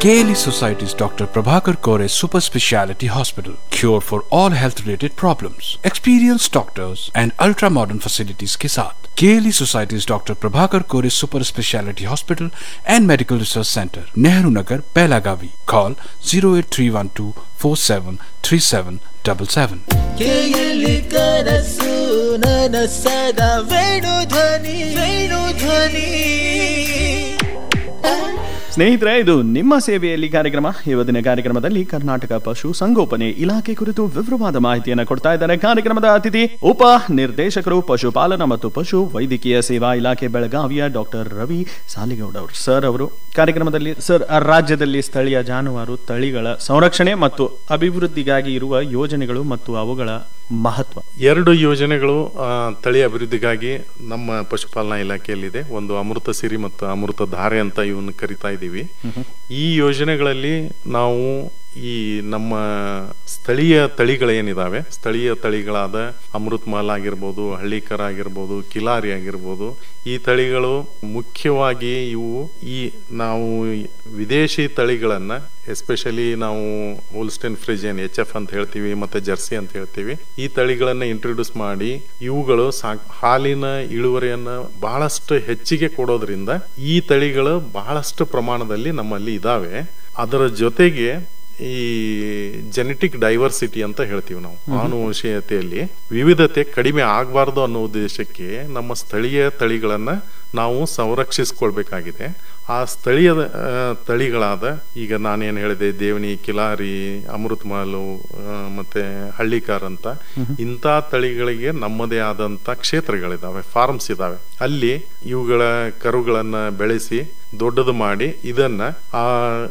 KLE Society's Dr. Prabhakar Kore Super Speciality Hospital. Cure for all health related problems. Experienced doctors and ultra modern facilities के साथ KLE Society's Dr. Prabhakar Kore Super Speciality Hospital and Medical Research Center, Nehru Nagar, Pelagavi. Call 08312 473777. ಕೇಳಿ ಕನಸು ನನಸದ ವೇಣು ಧ್ವನಿ ವೇಣು ಧ್ವನಿ ಸ್ನೇಹಿತರೆ ಇದು ನಿಮ್ಮ ಸೇವೆಯಲ್ಲಿ ಕಾರ್ಯಕ್ರಮ ಇವತ್ತಿನ ಕಾರ್ಯಕ್ರಮದಲ್ಲಿ ಕರ್ನಾಟಕ ಪಶು ಸಂಗೋಪನೆ ಇಲಾಖೆ ಕುರಿತು ವಿವರವಾದ ಮಾಹಿತಿಯನ್ನು ಕೊಡ್ತಾ ಇದ್ದಾರೆ ಕಾರ್ಯಕ್ರಮದ ಅತಿಥಿ ಉಪ ನಿರ್ದೇಶಕರು ಪಶುಪಾಲನಾ ಮತ್ತು ಪಶು ವೈದ್ಯಕೀಯ ಸೇವಾ ಇಲಾಖೆ ಬೆಳಗಾವಿಯ ಡಾಕ್ಟರ್ ರವಿ ಸಾಲಿಗೌಡ ಅವರು ಸರ್ ಅವರು ಕಾರ್ಯಕ್ರಮದಲ್ಲಿ ಸರ್ ಆ ರಾಜ್ಯದಲ್ಲಿ ಸ್ಥಳೀಯ ಜಾನುವಾರು ತಳಿಗಳ ಸಂರಕ್ಷಣೆ ಮತ್ತು ಅಭಿವೃದ್ಧಿಗಾಗಿ ಇರುವ ಯೋಜನೆಗಳು ಮತ್ತು ಅವುಗಳ ಮಹತ್ವ ಎರಡು ಯೋಜನೆಗಳು ಆ, ತಳಿ ಅಭಿವೃದ್ಧಿಗಾಗಿ ನಮ್ಮ ಪಶುಪಾಲನಾ ಇಲಾಖೆಯಲ್ಲಿದೆ ಒಂದು ಅಮೃತ ಸಿರಿ ಮತ್ತು ಅಮೃತ ಧಾರೆ ಅಂತ ಇವನ್ನ ಕರಿತಾ ಇದ್ದೀವಿ ಈ ಯೋಜನೆಗಳಲ್ಲಿ ನಾವು ಈ ನಮ್ಮ ಸ್ಥಳೀಯ ತಳಿಗಳೇನಿದಾವೆ ಸ್ಥಳೀಯ ತಳಿಗಳಾದ ಅಮೃತ್ ಮಾಲ್ ಆಗಿರ್ಬೋದು ಹಳ್ಳಿಕರ ಆಗಿರ್ಬೋದು ಕಿಲಾರಿ ಆಗಿರ್ಬೋದು ಈ ತಳಿಗಳು ಮುಖ್ಯವಾಗಿ ಇವು ಈ ನಾವು ವಿದೇಶಿ ತಳಿಗಳನ್ನ ಎಸ್ಪೆಷಲಿ ನಾವು ಹೋಲ್ಸ್ಟೆನ್ ಫ್ರಿಜನ್ ಎಚ್ ಎಫ್ ಅಂತ ಹೇಳ್ತೀವಿ ಮತ್ತೆ ಜರ್ಸಿ ಅಂತ ಹೇಳ್ತೀವಿ ಈ ತಳಿಗಳನ್ನ ಇಂಟ್ರೊಡ್ಯೂಸ್ ಮಾಡಿ ಇವುಗಳು ಸಾಕ್ ಹಾಲಿನ ಇಳುವರಿಯನ್ನ ಬಹಳಷ್ಟು ಹೆಚ್ಚಿಗೆ ಕೊಡೋದ್ರಿಂದ ಈ ತಳಿಗಳು ಬಹಳಷ್ಟು ಪ್ರಮಾಣದಲ್ಲಿ ನಮ್ಮಲ್ಲಿ ಇದಾವೆ ಅದರ ಜೊತೆಗೆ ಈ ಜೆನೆಟಿಕ್ ಡೈವರ್ಸಿಟಿ ಅಂತ ಹೇಳ್ತೀವಿ ನಾವು ಆನುವಂಶೀಯತೆಯಲ್ಲಿ ವಿವಿಧತೆ ಕಡಿಮೆ ಆಗಬಾರ್ದು ಅನ್ನೋ ಉದ್ದೇಶಕ್ಕೆ ನಮ್ಮ ಸ್ಥಳೀಯ ತಳಿಗಳನ್ನ ನಾವು ಸಂರಕ್ಷಿಸ್ಕೊಳ್ಬೇಕಾಗಿದೆ ಆ ಸ್ಥಳೀಯ ಆ, ತಳಿಗಳಾದ ಈಗ ನಾನೇನು ಹೇಳಿದೆ ದೇವನಿ ಕಿಲಾರಿ ಅಮೃತ್ ಮಾಲು ಆ, ಮತ್ತೆ ಹಳ್ಳಿಕಾರ್ ಅಂತ ಇಂಥ ತಳಿಗಳಿಗೆ ನಮ್ಮದೇ ಆದಂತ ಕ್ಷೇತ್ರಗಳಿದಾವೆ ಫಾರ್ಮ್ಸ್ ಇದಾವೆ ಅಲ್ಲಿ ಇವುಗಳ ಕರುಗಳನ್ನ ಬೆಳೆಸಿ ದೊಡ್ಡದು ಮಾಡಿ ಇದನ್ನ ಆ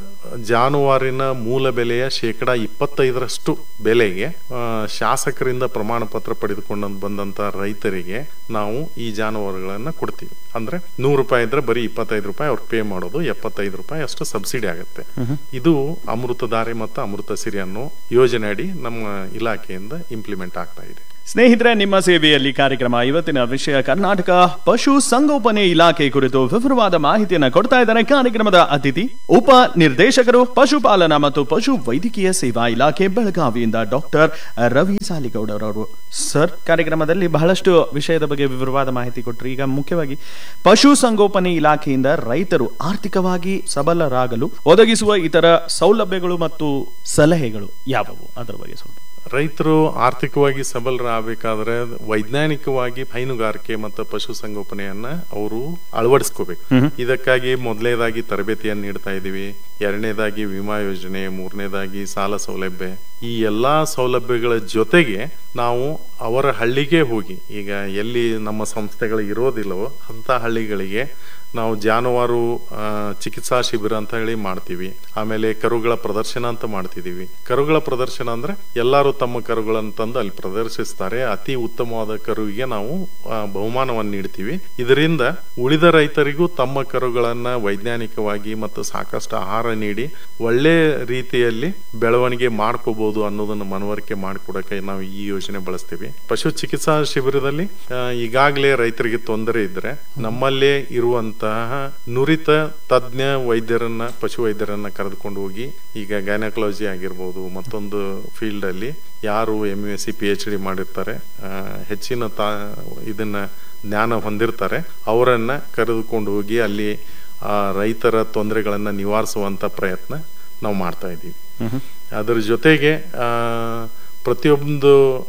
ಜಾನುವಾರಿನ ಮೂಲ ಬೆಲೆಯ ಶೇಕಡ ಇಪ್ಪತ್ತೈದರಷ್ಟು ಬೆಲೆಗೆ ಆ, ಶಾಸಕರಿಂದ ಪ್ರಮಾಣ ಪತ್ರ ಪಡೆದುಕೊಂಡು ಬಂದಂತ ರೈತರಿಗೆ ನಾವು ಈ ಜಾನುವಾರುಗಳನ್ನ ಕೊಡ್ತೀವಿ ಅಂದ್ರೆ ನೂರು ರೂಪಾಯಿ ಇದ್ರೆ ಬರೀ ಇಪ್ಪತ್ತೈದು ರೂಪಾಯಿ ಅವ್ರು ಪೇ ಮಾಡೋದು ಎಪ್ಪತ್ತೈದು ರೂಪಾಯಿ ಅಷ್ಟು ಸಬ್ಸಿಡಿ ಆಗುತ್ತೆ ಇದು ಅಮೃತಧಾರೆ ಮತ್ತು ಅಮೃತ ಸಿರಿ ಅನ್ನೋ ಯೋಜನೆ ಅಡಿ ನಮ್ಮ ಇಲಾಖೆಯಿಂದ ಇಂಪ್ಲಿಮೆಂಟ್ ಆಗ್ತಾ ಇದೆ ಸ್ನೇಹಿತರೆ ನಿಮ್ಮ ಸೇವೆಯಲ್ಲಿ ಕಾರ್ಯಕ್ರಮ ಇವತ್ತಿನ ವಿಷಯ ಕರ್ನಾಟಕ ಪಶು ಸಂಗೋಪನೆ ಇಲಾಖೆ ಕುರಿತು ವಿವರವಾದ ಮಾಹಿತಿಯನ್ನು ಕೊಡ್ತಾ ಇದ್ದಾರೆ ಕಾರ್ಯಕ್ರಮದ ಅತಿಥಿ ಉಪ ನಿರ್ದೇಶಕರು ಪಶುಪಾಲನಾ ಮತ್ತು ಪಶು ವೈದ್ಯಕೀಯ ಸೇವಾ ಇಲಾಖೆ ಬೆಳಗಾವಿಯಿಂದ ಡಾಕ್ಟರ್ ರವಿ ಸಾಲಿಗೌಡರವರು ಸರ್ ಕಾರ್ಯಕ್ರಮದಲ್ಲಿ ಬಹಳಷ್ಟು ವಿಷಯದ ಬಗ್ಗೆ ವಿವರವಾದ ಮಾಹಿತಿ ಕೊಟ್ಟರು ಈಗ ಮುಖ್ಯವಾಗಿ ಪಶು ಸಂಗೋಪನೆ ಇಲಾಖೆಯಿಂದ ರೈತರು ಆರ್ಥಿಕವಾಗಿ ಸಬಲರಾಗಲು ಒದಗಿಸುವ ಇತರ ಸೌಲಭ್ಯಗಳು ಮತ್ತು ಸಲಹೆಗಳು ಯಾವುವು ಅದರ ಬಗ್ಗೆ ಸ್ವಲ್ಪ ರೈತರು ಆರ್ಥಿಕವಾಗಿ ಸಬಲರಾಗಬೇಕಾದ್ರೆ ವೈಜ್ಞಾನಿಕವಾಗಿ ಹೈನುಗಾರಿಕೆ ಮತ್ತು ಪಶು ಸಂಗೋಪನೆಯನ್ನ ಅವರು ಅಳವಡಿಸ್ಕೋಬೇಕು ಇದಕ್ಕಾಗಿ ಮೊದಲನೇದಾಗಿ ತರಬೇತಿಯನ್ನು ನೀಡ್ತಾ ಇದ್ದೀವಿ ಎರಡನೇದಾಗಿ ವಿಮಾ ಯೋಜನೆ ಮೂರನೇದಾಗಿ ಸಾಲ ಸೌಲಭ್ಯ ಈ ಎಲ್ಲಾ ಸೌಲಭ್ಯಗಳ ಜೊತೆಗೆ ನಾವು ಅವರ ಹಳ್ಳಿಗೆ ಹೋಗಿ ಈಗ ಎಲ್ಲಿ ನಮ್ಮ ಸಂಸ್ಥೆಗಳು ಇರೋದಿಲ್ಲವೋ ಅಂತ ಹಳ್ಳಿಗಳಿಗೆ ನಾವು ಜಾನುವಾರು ಆ, ಚಿಕಿತ್ಸಾ ಶಿಬಿರ ಅಂತ ಹೇಳಿ ಮಾಡ್ತೀವಿ ಆಮೇಲೆ ಕರುಗಳ ಪ್ರದರ್ಶನ ಅಂತ ಮಾಡ್ತಿದೀವಿ ಕರುಗಳ ಪ್ರದರ್ಶನ ಅಂದ್ರೆ ಎಲ್ಲರೂ ತಮ್ಮ ಕರುಗಳನ್ನು ತಂದು ಅಲ್ಲಿ ಪ್ರದರ್ಶಿಸ್ತಾರೆ ಅತಿ ಉತ್ತಮವಾದ ಕರುವಿಗೆ ನಾವು ಆ, ಬಹುಮಾನವನ್ನು ನೀಡ್ತೀವಿ ಇದರಿಂದ ಉಳಿದ ರೈತರಿಗೂ ತಮ್ಮ ಕರುಗಳನ್ನ ವೈಜ್ಞಾನಿಕವಾಗಿ ಮತ್ತು ಸಾಕಷ್ಟು ಆಹಾರ ನೀಡಿ ಒಳ್ಳೆ ರೀತಿಯಲ್ಲಿ ಬೆಳವಣಿಗೆ ಮಾಡ್ಕೋಬಹುದು ಅನ್ನೋದನ್ನ ಮನವರಿಕೆ ಮಾಡಿಕೊಡಕ್ಕೆ ನಾವು ಈ ಯೋಜನೆ ಬಳಸ್ತೀವಿ ಪಶು ಚಿಕಿತ್ಸಾ ಶಿಬಿರದಲ್ಲಿ ಆ, ಈಗಾಗಲೇ ರೈತರಿಗೆ ತೊಂದರೆ ಇದ್ರೆ ನಮ್ಮಲ್ಲೇ ಇರುವಂತಹ ನುರಿತ ತಜ್ಞ ವೈದ್ಯರನ್ನ ಪಶು ವೈದ್ಯರನ್ನ ಕರೆದುಕೊಂಡು ಹೋಗಿ ಈಗ ಗೈನಕಾಲಜಿ ಆಗಿರ್ಬೋದು ಮತ್ತೊಂದು ಫೀಲ್ಡ್ ಅಲ್ಲಿ ಯಾರು M S C P H D ಮಾಡಿರ್ತಾರೆ ಆ, ಹೆಚ್ಚಿನ ತಾ ಇದನ್ನ ಜ್ಞಾನ ಹೊಂದಿರ್ತಾರೆ ಅವರನ್ನ ಕರೆದುಕೊಂಡು ಹೋಗಿ ಅಲ್ಲಿ ಆ ರೈತರ ತೊಂದರೆಗಳನ್ನ ನಿವಾರಿಸುವಂತ ಪ್ರಯತ್ನ ನಾವು ಮಾಡ್ತಾ ಇದ್ದೀವಿ ಅದರ ಜೊತೆಗೆ ಆ, ಪ್ರತಿಯೊಂದು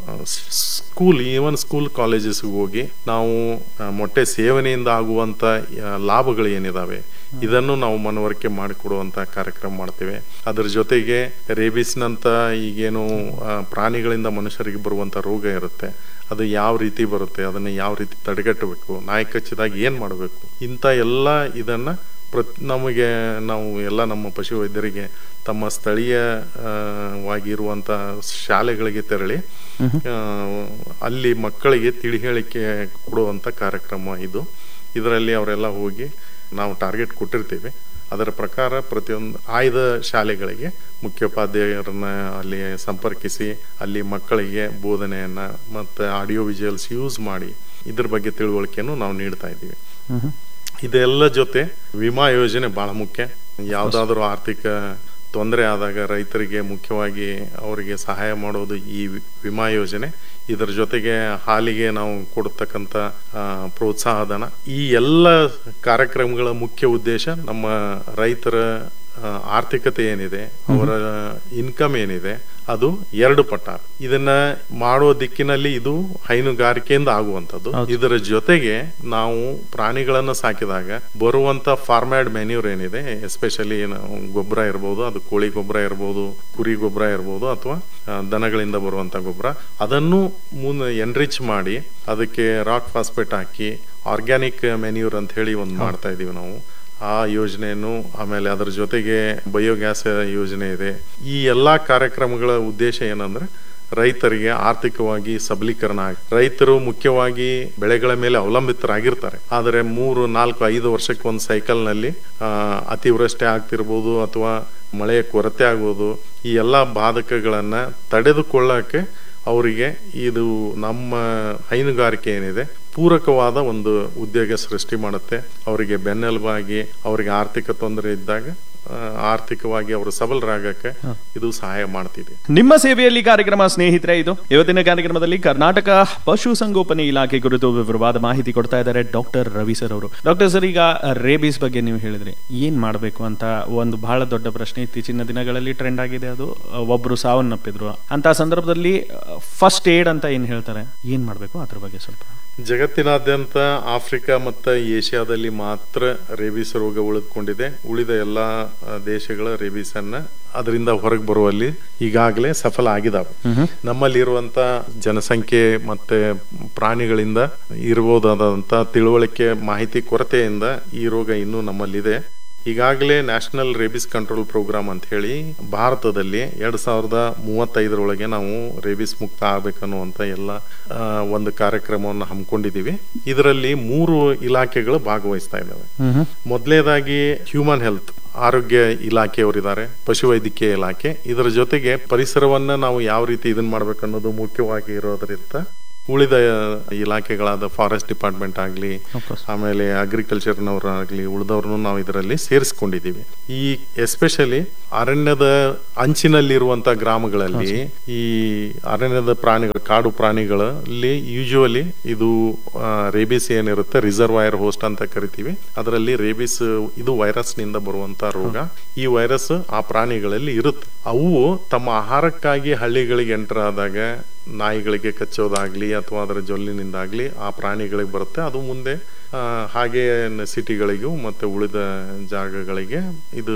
ಸ್ಕೂಲ್ ಈವನ್ ಸ್ಕೂಲ್ ಕಾಲೇಜಸ್ಗೆ ಹೋಗಿ ನಾವು ಆ, ಮೊಟ್ಟೆ ಸೇವನೆಯಿಂದ ಆಗುವಂತ ಆ, ಲಾಭಗಳು ಏನಿದಾವೆ ಇದನ್ನು ನಾವು ಮನವರಿಕೆ ಮಾಡಿಕೊಡುವಂತ ಕಾರ್ಯಕ್ರಮ ಮಾಡ್ತೇವೆ ಅದರ ಜೊತೆಗೆ ರೇಬಿಸ್ನಂತ ಈಗೇನು ಆ, ಪ್ರಾಣಿಗಳಿಂದ ಮನುಷ್ಯರಿಗೆ ಬರುವಂತ ರೋಗ ಇರುತ್ತೆ ಅದು ಯಾವ ರೀತಿ ಬರುತ್ತೆ ಅದನ್ನ ಯಾವ ರೀತಿ ತಡೆಗಟ್ಟಬೇಕು ನಾಯಿ ಕಚ್ಚಿದಾಗ ಏನ್ ಮಾಡಬೇಕು ಇಂಥ ಎಲ್ಲ ಇದನ್ನ ಪ್ರತ್ ನಮಗೆ ನಾವು ಎಲ್ಲ ನಮ್ಮ ಪಶು ವೈದ್ಯರಿಗೆ ತಮ್ಮ ಸ್ಥಳೀಯ ಆ, ವಾಗಿರುವಂತ ಶಾಲೆಗಳಿಗೆ ತೆರಳಿ ಆ, ಅಲ್ಲಿ ಮಕ್ಕಳಿಗೆ ತಿಳಿ ಹೇಳಿಕೆ ಕೊಡುವಂತ ಕಾರ್ಯಕ್ರಮ ಇದು ಇದರಲ್ಲಿ ಅವರೆಲ್ಲ ಹೋಗಿ ನಾವು ಟಾರ್ಗೆಟ್ ಕೊಟ್ಟಿರ್ತೀವಿ ಅದರ ಪ್ರಕಾರ ಪ್ರತಿಯೊಂದು ಆಯ್ದ ಶಾಲೆಗಳಿಗೆ ಮುಖ್ಯೋಪಾಧ್ಯಾಯರನ್ನ ಅಲ್ಲಿ ಸಂಪರ್ಕಿಸಿ ಅಲ್ಲಿ ಮಕ್ಕಳಿಗೆ ಬೋಧನೆಯನ್ನ ಮತ್ತೆ ಆಡಿಯೋ ವಿಜುವಲ್ಸ್ ಯೂಸ್ ಮಾಡಿ ಇದ್ರ ಬಗ್ಗೆ ತಿಳುವಳಿಕೆಯನ್ನು ನಾವು ನೀಡ್ತಾ ಇದ್ದೀವಿ ಇದೆಲ್ಲ ಜೊತೆ ವಿಮಾ ಯೋಜನೆ ಬಹಳ ಮುಖ್ಯ ಯಾವ್ದಾದ್ರು ಆರ್ಥಿಕ ತೊಂದರೆ ಆದಾಗ ರೈತರಿಗೆ ಮುಖ್ಯವಾಗಿ ಅವರಿಗೆ ಸಹಾಯ ಮಾಡೋದು ಈ ವಿ- ವಿಮಾ ಯೋಜನೆ ಇದರ ಜೊತೆಗೆ ಹಾಲಿಗೆ ನಾವು ಕೊಡ್ತಕ್ಕಂಥ ಆ, ಪ್ರೋತ್ಸಾಹಧನ ಈ ಎಲ್ಲ ಕಾರ್ಯಕ್ರಮಗಳ ಮುಖ್ಯ ಉದ್ದೇಶ ನಮ್ಮ ರೈತರ ಆ, ಆರ್ಥಿಕತೆ ಏನಿದೆ ಅವರ ಇನ್ಕಮ್ ಏನಿದೆ ಅದು ಎರಡು ಪಟ್ಟ ಇದನ್ನ ಮಾಡೋ ದಿಕ್ಕಿನಲ್ಲಿ ಇದು ಹೈನುಗಾರಿಕೆಯಿಂದ ಆಗುವಂತದ್ದು ಇದರ ಜೊತೆಗೆ ನಾವು ಪ್ರಾಣಿಗಳನ್ನ ಸಾಕಿದಾಗ ಬರುವಂತ ಫಾರ್ಮ್ಯಾಡ್ ಮೆನ್ಯೂರ್ ಏನಿದೆ ಎಸ್ಪೆಷಲಿ ಗೊಬ್ಬರ ಇರ್ಬೋದು ಅದು ಕೋಳಿ ಗೊಬ್ಬರ ಇರ್ಬೋದು ಕುರಿ ಗೊಬ್ಬರ ಇರ್ಬೋದು ಅಥವಾ ಆ, ದನಗಳಿಂದ ಬರುವಂತ ಗೊಬ್ಬರ ಅದನ್ನು ಮುನ್ ಎನ್ರಿಚ್ ಮಾಡಿ ಅದಕ್ಕೆ ರಾಕ್ ಫಾಸ್ಫೇಟ್ ಹಾಕಿ ಆರ್ಗ್ಯಾನಿಕ್ ಮೆನ್ಯೂರ್ ಅಂತ ಹೇಳಿ ಒಂದು ಮಾಡ್ತಾ ಇದೀವಿ ನಾವು ಆ ಯೋಜನೆಯನ್ನು ಆಮೇಲೆ ಅದರ ಜೊತೆಗೆ ಬಯೋಗ್ಯಾಸ್ ಯೋಜನೆ ಇದೆ ಈ ಎಲ್ಲಾ ಕಾರ್ಯಕ್ರಮಗಳ ಉದ್ದೇಶ ಏನಂದ್ರೆ ರೈತರಿಗೆ ಆರ್ಥಿಕವಾಗಿ ಸಬಲೀಕರಣ ಆಗಿ ರೈತರು ಮುಖ್ಯವಾಗಿ ಬೆಳೆಗಳ ಮೇಲೆ ಅವಲಂಬಿತರಾಗಿರ್ತಾರೆ ಆದರೆ ಮೂರು ನಾಲ್ಕು ಐದು ವರ್ಷಕ್ಕೆ ಒಂದು ಸೈಕಲ್ನಲ್ಲಿ ಆ, ಅತಿವೃಷ್ಟಿ ಆಗ್ತಿರ್ಬೋದು ಅಥವಾ ಮಳೆಯ ಕೊರತೆ ಆಗ್ಬೋದು ಈ ಎಲ್ಲ ಬಾಧಕಗಳನ್ನ ತಡೆದುಕೊಳ್ಳಕ್ಕೆ ಅವರಿಗೆ ಇದು ನಮ್ಮ ಹೈನುಗಾರಿಕೆ ಏನಿದೆ ಪೂರಕವಾದ ಒಂದು ಉದ್ಯೋಗ ಸೃಷ್ಟಿ ಮಾಡುತ್ತೆ ಅವರಿಗೆ ಬೆನ್ನೆಲುಬಾಗಿ ಅವರಿಗೆ ಆರ್ಥಿಕ ತೊಂದರೆ ಇದ್ದಾಗ ಆ, ಆರ್ಥಿಕವಾಗಿ ಅವರು ಸಬಲರಾಗಕ್ಕೆ ಇದು ಸಹಾಯ ಮಾಡ್ತಿದೆ ನಿಮ್ಮ ಸೇವೆಯಲ್ಲಿ ಕಾರ್ಯಕ್ರಮ ಸ್ನೇಹಿತರೆ ಇದು ಇವತ್ತಿನ ಕಾರ್ಯಕ್ರಮದಲ್ಲಿ ಕರ್ನಾಟಕ ಪಶು ಸಂಗೋಪನೆ ಇಲಾಖೆ ಕುರಿತು ವಿವರವಾದ ಮಾಹಿತಿ ಕೊಡ್ತಾ ಇದ್ದಾರೆ ಡಾಕ್ಟರ್ ರವಿ ಸರ್ ಅವರು ಡಾಕ್ಟರ್ ಸರ್ ಈಗ ರೇಬೀಸ್ ಬಗ್ಗೆ ನೀವು ಹೇಳಿದ್ರಿ ಏನ್ ಮಾಡಬೇಕು ಅಂತ ಒಂದು ಬಹಳ ದೊಡ್ಡ ಪ್ರಶ್ನೆ ಇತ್ತೀಚಿನ ದಿನಗಳಲ್ಲಿ ಟ್ರೆಂಡ್ ಆಗಿದೆ ಅದು ಅಹ್, ಒಬ್ರು ಸಾವನ್ನಪ್ಪಿದ್ರು ಅಂತ ಸಂದರ್ಭದಲ್ಲಿ ಫಸ್ಟ್ ಏಡ್ ಅಂತ ಏನ್ ಹೇಳ್ತಾರೆ ಏನ್ ಮಾಡಬೇಕು ಅದ್ರ ಬಗ್ಗೆ ಸ್ವಲ್ಪ ಜಗತ್ತಿನಾದ್ಯಂತ ಆಫ್ರಿಕಾ ಮತ್ತು ಏಷ್ಯಾದಲ್ಲಿ ಮಾತ್ರ ರೇಬಿಸ್ ರೋಗ ಉಳಿದುಕೊಂಡಿದೆ ಉಳಿದ ಎಲ್ಲ ಆ, ದೇಶಗಳ ರೇಬಿಸ್ ಅನ್ನ ಅದರಿಂದ ಹೊರಗೆ ಬರುವಲ್ಲಿ ಈಗಾಗಲೇ ಸಫಲ ಆಗಿದಾವೆ ನಮ್ಮಲ್ಲಿರುವಂತ ಜನಸಂಖ್ಯೆ ಮತ್ತೆ ಪ್ರಾಣಿಗಳಿಂದ ಇರಬಹುದಾದಂತ ತಿಳುವಳಿಕೆ ಮಾಹಿತಿ ಕೊರತೆಯಿಂದ ಈ ರೋಗ ಇನ್ನೂ ನಮ್ಮಲ್ಲಿದೆ ಈಗಾಗಲೇ ನ್ಯಾಷನಲ್ ರೇಬಿಸ್ ಕಂಟ್ರೋಲ್ ಪ್ರೋಗ್ರಾಮ್ ಅಂತ ಹೇಳಿ ಭಾರತದಲ್ಲಿ ಎರಡ್ ಸಾವಿರದ ಮೂವತ್ತೈದರೊಳಗೆ ನಾವು ರೇಬಿಸ್ ಮುಕ್ತ ಆಗ್ಬೇಕನ್ನುವಂತ ಎಲ್ಲ ಆ, ಒಂದು ಕಾರ್ಯಕ್ರಮವನ್ನು ಹಮ್ಮಿಕೊಂಡಿದ್ದೀವಿ ಇದರಲ್ಲಿ ಮೂರು ಇಲಾಖೆಗಳು ಭಾಗವಹಿಸ್ತಾ ಇದ್ದಾವೆ ಮೊದಲನೇದಾಗಿ ಹ್ಯೂಮನ್ ಹೆಲ್ತ್ ಆರೋಗ್ಯ ಇಲಾಖೆಯವರಿದ್ದಾರೆ ಪಶುವೈದ್ಯಕೀಯ ಇಲಾಖೆ ಇದರ ಜೊತೆಗೆ ಪರಿಸರವನ್ನ ನಾವು ಯಾವ ರೀತಿ ಇದನ್ನ ಮಾಡ್ಬೇಕನ್ನೋದು ಮುಖ್ಯವಾಗಿ ಇರೋದ್ರಿಂದ ಉಳಿದ ಇಲಾಖೆಗಳಾದ ಫಾರೆಸ್ಟ್ ಡಿಪಾರ್ಟ್ಮೆಂಟ್ ಆಗಲಿ ಆಮೇಲೆ ಅಗ್ರಿಕಲ್ಚರ್ನವರಾಗ್ಲಿ ಉಳಿದವ್ರನ್ನು ನಾವು ಇದರಲ್ಲಿ ಸೇರಿಸ್ಕೊಂಡಿದ್ದೀವಿ ಈ ಎಸ್ಪೆಷಲಿ ಅರಣ್ಯದ ಅಂಚಿನಲ್ಲಿರುವಂತ ಗ್ರಾಮಗಳಲ್ಲಿ ಈ ಅರಣ್ಯದ ಪ್ರಾಣಿಗಳು ಕಾಡು ಪ್ರಾಣಿಗಳಲ್ಲಿ ಯೂಶುವಲಿ ಇದು ರೇಬಿಸ್ ಏನಿರುತ್ತೆ ರಿಸರ್ವಾಯರ್ ಹೋಸ್ಟ್ ಅಂತ ಕರಿತೀವಿ ಅದರಲ್ಲಿ ರೇಬಿಸ್ ಇದು ವೈರಸ್ ನಿಂದ ಬರುವಂತ ರೋಗ ಈ ವೈರಸ್ ಆ ಪ್ರಾಣಿಗಳಲ್ಲಿ ಇರುತ್ತೆ ಅವು ತಮ್ಮ ಆಹಾರಕ್ಕಾಗಿ ಹಳ್ಳಿಗಳಿಗೆ ಎಂಟರ್ ಆದಾಗ ನಾಯಿಗಳಿಗೆ ಕಚ್ಚೋದಾಗ್ಲಿ ಅಥವಾ ಅದರ ಜೊಲ್ಲಿನಿಂದಾಗ್ಲಿ ಆ ಪ್ರಾಣಿಗಳಿಗೆ ಬರುತ್ತೆ ಅದು ಮುಂದೆ ಆ, ಹಾಗೆ ಸಿಟಿಗಳಿಗೂ ಮತ್ತೆ ಉಳಿದ ಜಾಗಗಳಿಗೆ ಇದು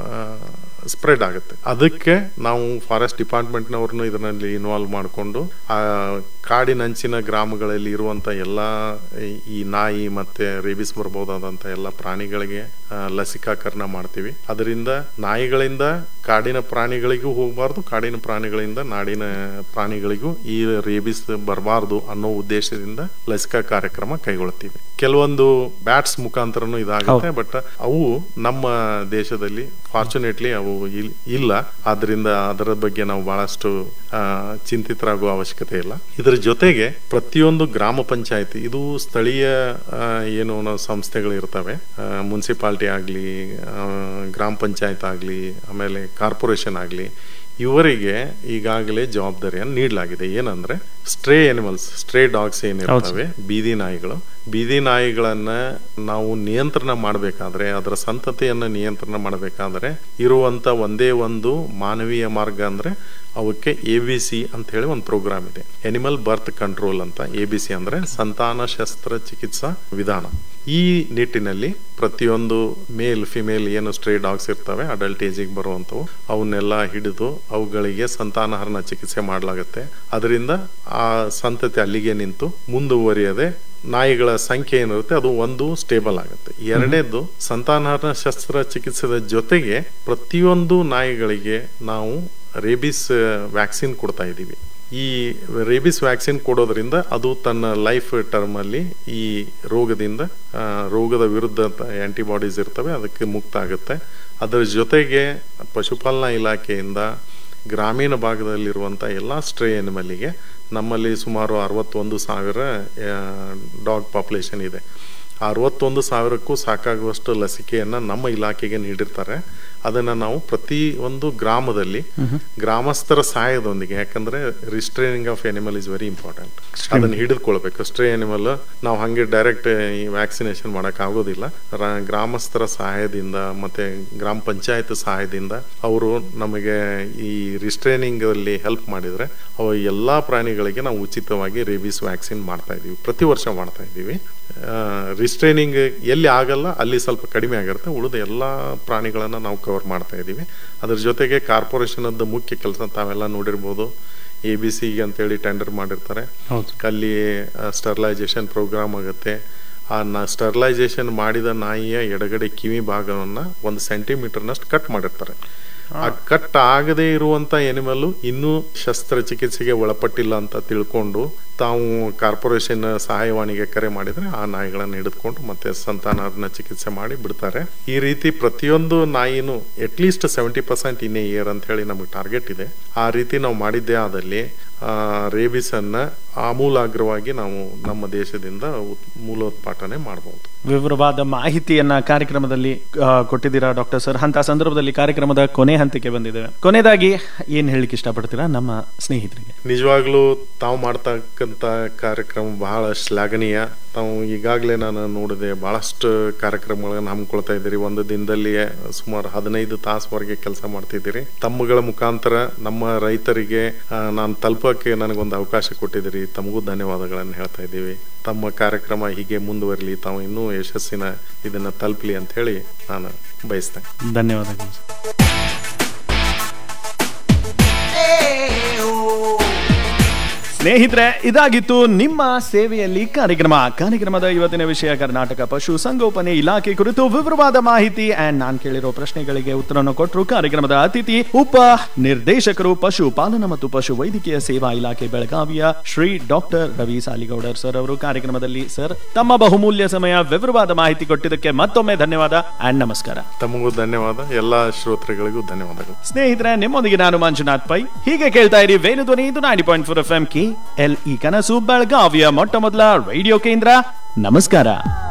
ಸ್ಪ್ರೆಡ್ ಆಗುತ್ತೆ ಅದಕ್ಕೆ ನಾವು ಫಾರೆಸ್ಟ್ ಡಿಪಾರ್ಟ್ಮೆಂಟ್ನವ್ರನ್ನು ಇದರಲ್ಲಿ ಇನ್ವಾಲ್ವ್ ಮಾಡಿಕೊಂಡು ಆ ಕಾಡಿನಂಚಿನ ಗ್ರಾಮಗಳಲ್ಲಿ ಇರುವಂತ ಎಲ್ಲ ಈ- ಈ ನಾಯಿ ಮತ್ತೆ ರೇಬಿಸ್ ಬರ್ಬೋದಾದಂತ ಎಲ್ಲ ಪ್ರಾಣಿಗಳಿಗೆ ಆ, ಲಸಿಕಾಕರಣ ಮಾಡ್ತೀವಿ ಅದರಿಂದ ನಾಯಿಗಳಿಂದ ಕಾಡಿನ ಪ್ರಾಣಿಗಳಿಗೂ ಹೋಗಬಾರ್ದು ಕಾಡಿನ ಪ್ರಾಣಿಗಳಿಂದ ನಾಡಿನ ಪ್ರಾಣಿಗಳಿಗೂ ಈ ರೇಬಿಸ್ ಬರಬಾರ್ದು ಅನ್ನೋ ಉದ್ದೇಶದಿಂದ ಲಸಿಕಾ ಕಾರ್ಯಕ್ರಮ ಕೈಗೊಳ್ತೀವಿ ಕೆಲವೊಂದು ಬ್ಯಾಟ್ಸ್ ಮುಖಾಂತರನು ಇದಾಗುತ್ತೆ ಬಟ್ ಅವು ನಮ್ಮ ದೇಶದಲ್ಲಿ ಫಾರ್ಚುನೇಟ್ಲಿ ಅವು ಇಲ್- ಇಲ್ಲ ಆದ್ರಿಂದ ಅದರ ಬಗ್ಗೆ ನಾವು ಬಹಳಷ್ಟು ಆ, ಚಿಂತಿತರಾಗುವ ಅವಶ್ಯಕತೆ ಇಲ್ಲ ಇದರ ಜೊತೆಗೆ ಪ್ರತಿಯೊಂದು ಗ್ರಾಮ ಪಂಚಾಯತಿ ಇದು ಸ್ಥಳೀಯ ಆ, ಏನು ನಾವು ಸಂಸ್ಥೆಗಳು ಇರ್ತವೆ ಮುನ್ಸಿಪಾಲ್ಟಿ ಆಗಲಿ ಗ್ರಾಮ ಪಂಚಾಯತ್ ಆಗಲಿ ಆಮೇಲೆ ಕಾರ್ಪೊರೇಷನ್ ಆಗಲಿ ಇವರಿಗೆ ಈಗಾಗಲೇ ಜವಾಬ್ದಾರಿಯನ್ನು ನೀಡಲಾಗಿದೆ ಏನಂದ್ರೆ ಸ್ಟ್ರೇ ಅನಿಮಲ್ಸ್ ಸ್ಟ್ರೇ ಡಾಗ್ಸ್ ಏನಿರ್ತವೆ ಬೀದಿ ನಾಯಿಗಳು ಬೀದಿ ನಾಯಿಗಳನ್ನ ನಾವು ನಿಯಂತ್ರಣ ಮಾಡಬೇಕಾದ್ರೆ ಅದರ ಸಂತತಿಯನ್ನ ನಿಯಂತ್ರಣ ಮಾಡಬೇಕಾದ್ರೆ ಇರುವಂತ ಒಂದೇ ಒಂದು ಮಾನವೀಯ ಮಾರ್ಗ ಅಂದ್ರೆ ಅವಕ್ಕೆ ಎ ಬಿ ಸಿ ಅಂತ ಹೇಳಿ ಒಂದು ಪ್ರೋಗ್ರಾಮ್ ಇದೆ ಎನಿಮಲ್ ಬರ್ತ್ ಕಂಟ್ರೋಲ್ ಅಂತ ಎ ಬಿ ಸಿ ಅಂದ್ರೆ ಸಂತಾನ ಶಸ್ತ್ರ ಚಿಕಿತ್ಸಾ ವಿಧಾನ ಈ ನಿಟ್ಟಿನಲ್ಲಿ ಪ್ರತಿಯೊಂದು ಮೇಲ್ ಫಿಮೇಲ್ ಏನು ಸ್ಟ್ರೇ ಡಾಗ್ಸ್ ಇರ್ತವೆ ಅಡಲ್ಟ್ ಏಜಿಗೆ ಬರುವಂತವು ಅವನ್ನೆಲ್ಲ ಹಿಡಿದು ಅವುಗಳಿಗೆ ಸಂತಾನಹರಣ ಚಿಕಿತ್ಸೆ ಮಾಡಲಾಗುತ್ತೆ ಅದರಿಂದ ಆ ಸಂತತಿ ಅಲ್ಲಿಗೆ ನಿಂತು ಮುಂದುವರಿಯದೆ ನಾಯಿಗಳ ಸಂಖ್ಯೆ ಏನಿರುತ್ತೆ ಅದು ಒಂದು ಸ್ಟೇಬಲ್ ಆಗುತ್ತೆ ಎರಡನೇದು ಸಂತಾನಹರಣ ಶಸ್ತ್ರ ಚಿಕಿತ್ಸೆದ ಜೊತೆಗೆ ಪ್ರತಿಯೊಂದು ನಾಯಿಗಳಿಗೆ ನಾವು ರೇಬಿಸ್ ವ್ಯಾಕ್ಸಿನ್ ಕೊಡ್ತಾ ಇದ್ದೀವಿ ಈ ರೇಬಿಸ್ ವ್ಯಾಕ್ಸಿನ್ ಕೊಡೋದ್ರಿಂದ ಅದು ತನ್ನ ಲೈಫ್ ಟರ್ಮ್ ಅಲ್ಲಿ ಈ ರೋಗದಿಂದ ಆ, ರೋಗದ ವಿರುದ್ಧ ಆಂಟಿಬಾಡೀಸ್ ಇರ್ತವೆ ಅದಕ್ಕೆ ಮುಕ್ತ ಆಗುತ್ತೆ ಅದರ ಜೊತೆಗೆ ಪಶುಪಾಲನಾ ಇಲಾಖೆಯಿಂದ ಗ್ರಾಮೀಣ ಭಾಗದಲ್ಲಿರುವಂಥ ಎಲ್ಲ ಸ್ಟ್ರೇ ಎನಿಮಲ್ಲಿಗೆ ನಮ್ಮಲ್ಲಿ ಸುಮಾರು ಅರವತ್ತೊಂದು ಸಾವಿರ ಡಾಗ್ ಪಾಪ್ಯುಲೇಷನ್ ಇದೆ ಅರವತ್ತೊಂದು ಸಾವಿರಕ್ಕೂ ಸಾಕಾಗುವಷ್ಟು ಲಸಿಕೆಯನ್ನ ನಮ್ಮ ಇಲಾಖೆಗೆ ನೀಡಿರ್ತಾರೆ ಅದನ್ನ ನಾವು ಪ್ರತಿ ಒಂದು ಗ್ರಾಮದಲ್ಲಿ ಗ್ರಾಮಸ್ಥರ ಸಹಾಯದೊಂದಿಗೆ ಯಾಕಂದ್ರೆ restraining of animal is very important ಅದನ್ನ ಹಿಡಿದುಕೊಳ್ಬೇಕು ಸ್ಟ್ರೇ ಎನಿಮಲ್ ನಾವು ಹಂಗೆ ಡೈರೆಕ್ಟ್ ಈ ವ್ಯಾಕ್ಸಿನೇಷನ್ ಮಾಡಕ್ ಆಗೋದಿಲ್ಲ ರ- ಗ್ರಾಮಸ್ಥರ ಸಹಾಯದಿಂದ ಮತ್ತೆ ಗ್ರಾಮ ಪಂಚಾಯತ್ ಸಹಾಯದಿಂದ ಅವರು ನಮಗೆ ಈ ರಿಸ್ಟ್ರೈನಿಂಗ್ ಅಲ್ಲಿ ಹೆಲ್ಪ್ ಮಾಡಿದ್ರೆ ಅವ ಎಲ್ಲಾ ಪ್ರಾಣಿಗಳಿಗೆ ನಾವು ಉಚಿತವಾಗಿ ರೇಬಿಸ್ ವ್ಯಾಕ್ಸಿನ್ ಮಾಡ್ತಾ ಇದೀವಿ ಪ್ರತಿ ವರ್ಷ ಮಾಡ್ತಾ ಇದ್ದೀವಿ ರಿಸ್ಟ್ರೈನಿಂಗ್ ಎಲ್ಲಿ ಆಗಲ್ಲ ಅಲ್ಲಿ ಸ್ವಲ್ಪ ಕಡಿಮೆ ಆಗಿರುತ್ತೆ ಉಳಿದ ಎಲ್ಲಾ ಪ್ರಾಣಿಗಳನ್ನ ನಾವು ಕವರ್ ಮಾಡ್ತಾ ಇದ್ದೀವಿ ಅದ್ರ ಜೊತೆಗೆ ಕಾರ್ಪೊರೇಷನ್ ಮುಖ್ಯ ಕೆಲಸ ತಾವೆಲ್ಲ ನೋಡಿರ್ಬೋದು ಎ ಬಿ ಸಿ ಅಂತೇಳಿ ಟೆಂಡರ್ ಮಾಡಿರ್ತಾರೆ ಹೌದು. ಅಲ್ಲಿ ಸ್ಟರ್ಲೈಸೇಷನ್ ಪ್ರೋಗ್ರಾಮ್ ಆಗುತ್ತೆ ಆ ನ ಸ್ಟರ್ಲೈಸೇಷನ್ ಮಾಡಿದ ನಾಯಿಯ ಎಡಗಡೆ ಕಿವಿ ಭಾಗವನ್ನ ಒಂದು ಸೆಂಟಿಮೀಟರ್ನಷ್ಟು ಕಟ್ ಮಾಡಿರ್ತಾರೆ ಆ ಕಟ್ ಆಗದೇ ಇರುವಂತ ಎನಿಮಲ್ ಇನ್ನೂ ಶಸ್ತ್ರಚಿಕಿತ್ಸೆಗೆ ಒಳಪಟ್ಟಿಲ್ಲ ಅಂತ ತಿಳ್ಕೊಂಡು ತಾವು ಕಾರ್ಪೊರೇಷನ್ ಸಹಾಯವಾಣಿಗೆ ಕರೆ ಮಾಡಿದ್ರೆ ಆ ನಾಯಿಗಳನ್ನ ಹಿಡಿದುಕೊಂಡು ಮತ್ತೆ ಸಂತಾನನ ಚಿಕಿತ್ಸೆ ಮಾಡಿ ಬಿಡ್ತಾರೆ ಈ ರೀತಿ ಪ್ರತಿಯೊಂದು ನಾಯಿನೂ at least seventy percent in year ಅಂತ ಹೇಳಿ ನಮಗೆ ಟಾರ್ಗೆಟ್ ಇದೆ ಆ ರೀತಿ ನಾವು ಮಾಡಿದ್ದೇ ಆದಲ್ಲಿ ರೇಬಿಸ್ ಅನ್ನ ಆಮೂಲಾಗ್ರವಾಗಿ ನಾವು ನಮ್ಮ ದೇಶದಿಂದ ಉತ್- ಮೂಲೋತ್ಪಾಟನೆ ಮಾಡಬಹುದು ವಿವರವಾದ ಮಾಹಿತಿಯನ್ನ ಕಾರ್ಯಕ್ರಮದಲ್ಲಿ ಆ, ಕೊಟ್ಟಿದ್ದೀರಾ ಡಾಕ್ಟರ್ ಸರ್ ಅಂತ ಸಂದರ್ಭದಲ್ಲಿ ಕಾರ್ಯಕ್ರಮದ ಕೊನೆ ಹಂತಕ್ಕೆ ಬಂದಿದ್ದೇವೆ ಕೊನೆಯದಾಗಿ ಏನ್ ಹೇಳಿಕ್ಕೆ ಇಷ್ಟಪಡ್ತೀರಾ ನಮ್ಮ ಸ್ನೇಹಿತರಿಗೆ ನಿಜವಾಗ್ಲೂ ತಾವು ಮಾಡ್ತಕ್ಕಂಥ ಕಾರ್ಯಕ್ರಮ ಬಹಳ ಶ್ಲಾಘನೀಯ ತಾವು ಈಗಾಗಲೇ ನಾನು ನೋಡಿದೆ ಬಹಳಷ್ಟು ಕಾರ್ಯಕ್ರಮಗಳನ್ನ ಹಮ್ಮಿಕೊಳ್ತಾ ಇದ್ದೀರಿ ಒಂದು ದಿನದಲ್ಲಿ ಸುಮಾರು ಹದಿನೈದು ತಾಸುವರೆಗೆ ಕೆಲಸ ಮಾಡ್ತಿದ್ದೀರಿ ತಮ್ಮಗಳ ಮುಖಾಂತರ ನಮ್ಮ ರೈತರಿಗೆ ಆ, ನಾನು ತಲುಪಕ್ಕೆ ನನಗೊಂದು ಅವಕಾಶ ಕೊಟ್ಟಿದ್ದೀರಿ ತಮಗೂ ಧನ್ಯವಾದಗಳನ್ನು ಹೇಳ್ತಾ ಇದ್ದೀವಿ ತಮ್ಮ ಕಾರ್ಯಕ್ರಮ ಹೀಗೆ ಮುಂದುವರಲಿ ತಾವು ಇನ್ನೂ ಯಶಸ್ಸಿನ ಇದನ್ನ ತಲುಪಲಿ ಅಂತ ಹೇಳಿ ನಾನು ಬಯಸ್ತೇನೆ ಧನ್ಯವಾದಗಳು ಸ್ನೇಹಿತರೆ ಇದಾಗಿತ್ತು ನಿಮ್ಮ ಸೇವೆಯಲ್ಲಿ ಕಾರ್ಯಕ್ರಮ ಕಾರ್ಯಕ್ರಮದ ಇವತ್ತಿನ ವಿಷಯ ಕರ್ನಾಟಕ ಪಶು ಸಂಗೋಪನೆ ಇಲಾಖೆ ಕುರಿತು ವಿವರವಾದ ಮಾಹಿತಿ ಅಂಡ್ ನಾನ್ ಕೇಳಿರೋ ಪ್ರಶ್ನೆಗಳಿಗೆ ಉತ್ತರವನ್ನು ಕೊಟ್ಟರು ಕಾರ್ಯಕ್ರಮದ ಅತಿಥಿ ಉಪ ನಿರ್ದೇಶಕರು ಪಶು ಪಾಲನಾ ಮತ್ತು ಪಶು ವೈದ್ಯಕೀಯ ಸೇವಾ ಇಲಾಖೆ ಬೆಳಗಾವಿಯ ಶ್ರೀ ಡಾಕ್ಟರ್ ರವಿ ಸಾಲಿಗೌಡರ್ ಸರ್ ಅವರು ಕಾರ್ಯಕ್ರಮದಲ್ಲಿ ಸರ್ ತಮ್ಮ ಬಹುಮೂಲ್ಯ ಸಮಯ ವಿವರವಾದ ಮಾಹಿತಿ ಕೊಟ್ಟಿದ್ದಕ್ಕೆ ಮತ್ತೊಮ್ಮೆ ಧನ್ಯವಾದ ಅಂಡ್ ನಮಸ್ಕಾರ ತಮಗೂ ಧನ್ಯವಾದ ಎಲ್ಲಾ ಶ್ರೋತೃಗಳಿಗೂ ಧನ್ಯವಾದಗಳು ಸ್ನೇಹಿತರೆ ನಿಮ್ಮೊಂದಿಗೆ ನಾನು ಮಂಜುನಾಥ್ ಪೈ ಹೀಗೆ ಕೇಳ್ತಾ ಇರಿ ವೇಣು ಧ್ವನಿ ಇದು ninety point four F M K L E ಕನಸು ಬೆಳಗಾವಿಯ ಮೊಟ್ಟ ಮೊದಲ ರೇಡಿಯೋ ಕೇಂದ್ರ ನಮಸ್ಕಾರ